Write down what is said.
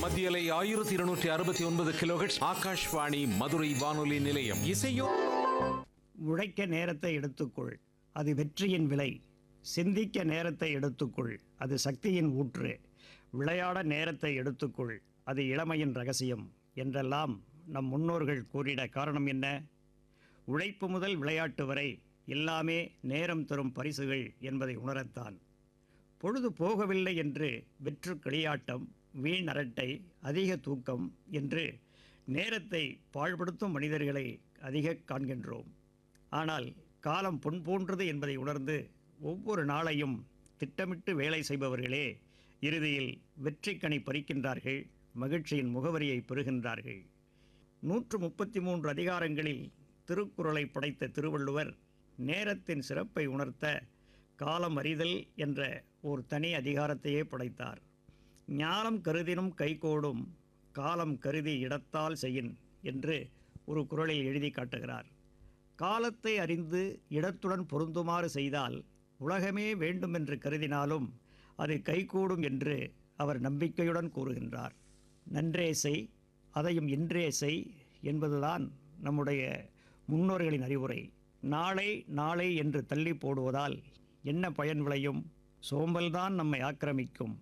மத்தியலை ஆயிரத்தி இருநூற்றி அறுபத்தி ஒன்பது கிலோஹெட்ஸ் ஆகாஷ்வாணி மதுரை வானொலி நிலையம் இசையோ உழைக்க நேரத்தை எடுத்துக்கொள் அது வெற்றியின் விலை சிந்திக்க நேரத்தை எடுத்துக்கொள் அது சக்தியின் ஊற்று விளையாட நேரத்தை எடுத்துக்கொள் அது இளமையின் ரகசியம் என்றெல்லாம் நம் முன்னோர்கள் கூறிட காரணம் என்ன உழைப்பு முதல் விளையாட்டு வரை எல்லாமே நேரம் தரும் பரிசுகள் என்பதை உணரத்தான் பொழுது போகவில்லை என்று வெற்று களியாட்டம் வீண் அரட்டை அதிக தூக்கம் என்று நேரத்தை பாழ்படுத்தும் மனிதர்களை அதிக காண்கின்றோம் ஆனால் காலம் பொன் போன்றது என்பதை உணர்ந்து ஒவ்வொரு நாளையும் திட்டமிட்டு வேலை செய்பவர்களே இறுதியில் வெற்றிக்கனி பறிக்கின்றார்கள் மகிழ்ச்சியின் முகவரியை பெறுகின்றார்கள் நூற்று முப்பத்தி மூன்று அதிகாரங்களில் திருக்குறளை படைத்த திருவள்ளுவர் நேரத்தின் சிறப்பை உணர்த்த காலம் அறிதல் என்ற ஒரு தனி அதிகாரத்தையே படைத்தார் ஞானம் கருதினும் கைகோடும் காலம் கருதி இடத்தால் செய்யின் என்று ஒரு குறளில் எழுதி காட்டுகிறார் காலத்தை அறிந்து இடத்துடன் பொருந்துமாறு செய்தால் உலகமே வேண்டுமென்று கருதினாலும் அது கைகூடும் என்று அவர் நம்பிக்கையுடன் கூறுகின்றார் நன்றே செய் அதையும் இன்றே செய் என்பதுதான் நம்முடைய முன்னோர்களின் அறிவுரை நாளை நாளை என்று தள்ளி போடுவதால் என்ன பயன் விளையும் சோம்பல்தான் நம்மை ஆக்கிரமிக்கும்